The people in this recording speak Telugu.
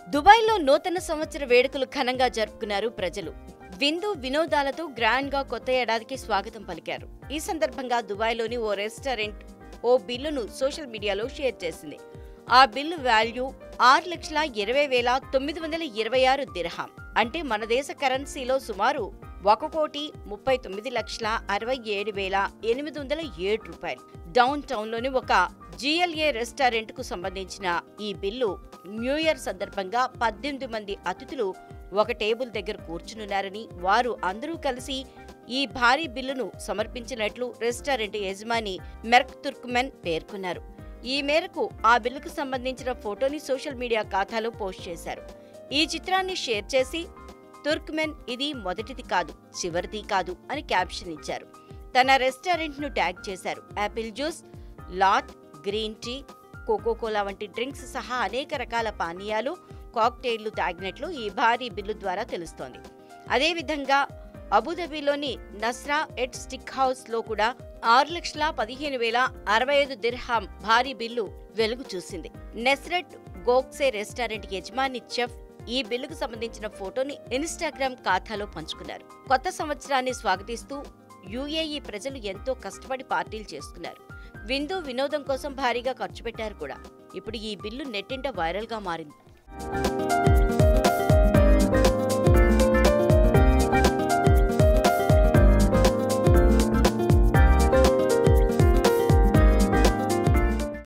దుబాయ్లో నూతన సంవత్సర వేడుకలు ఘనంగా జరుపుకున్నారు ప్రజలు విందు వినోదాలతో గ్రాండ్ గా కొత్త ఏడాదికి స్వాగతం పలికారు ఈ సందర్భంగా దుబాయ్లోని ఓ రెస్టారెంట్ ఓ బిల్లును సోషల్ మీడియాలో షేర్ చేసింది ఆ బిల్లు వాల్యూ ఆరు లక్షల ఇరవై వేల తొమ్మిది వందల ఇరవై ఆరు దిర్హాం అంటే మన దేశ కరెన్సీలో సుమారు ఒక కోటి ముప్పై తొమ్మిది లక్షల అరవై ఏడు వేల ఎనిమిది వందల ఏడు రూపాయలు డౌన్ టౌన్లోని ఒక జిఎల్ఏ రెస్టారెంట్ కు సంబంధించిన ఈ బిల్లు న్యూ ఇయర్ సందర్భంగా పద్దెనిమిది మంది అతిథులు ఒక టేబుల్ దగ్గర కూర్చునున్నారని వారు అందరూ కలిసి ఈ భారీ బిల్లును సమర్పించినట్లు రెస్టారెంట్ యజమాని మెర్క్ తుర్క్మెన్ పేర్కొన్నారు ఈ మేరకు ఆ బిల్లుకు సంబంధించిన ఫోటోని సోషల్ మీడియా ఖాతాలో పోస్ట్ చేశారు ఈ చిత్రాన్ని షేర్ చేసి తుర్క్మెన్ ఇది మొదటిది కాదు చివరిది కాదు అని క్యాప్షన్ ఇచ్చారు తన రెస్టారెంట్ ను ట్యాగ్ చేశారు apple juice latte green tea Coca Cola వంటి డ్రింక్స్ సహా అనేక రకాల పానీయాలు కాక్టైళ్లు తాగినట్లు ఈ భారీ బిల్లు ద్వారా తెలుస్తోంది అదేవిధంగా అబుదాబిలోని నస్రా ఎట్ స్టిక్ హౌస్ లో కూడా ఆరు లక్షల పదిహేను వేల అరవై ఐదు దిర్హాం భారీ బిల్లు వెలుగు చూసింది నెస్రెట్ గోక్సే రెస్టారెంట్ యజమాని చెఫ్ ఈ బిల్లుకు సంబంధించిన ఫోటోని ఇన్స్టాగ్రామ్ ఖాతాలో పంచుకున్నారు కొత్త సంవత్సరాన్ని స్వాగతిస్తూ యుఏఈ ప్రజలు ఎంతో కష్టపడి పార్టీలు చేసుకున్నారు విందు వినోదం కోసం భారీగా ఖర్చు పెట్టారు కూడా ఇప్పుడు ఈ బిల్లు నెట్టింట వైరల్గా మారింది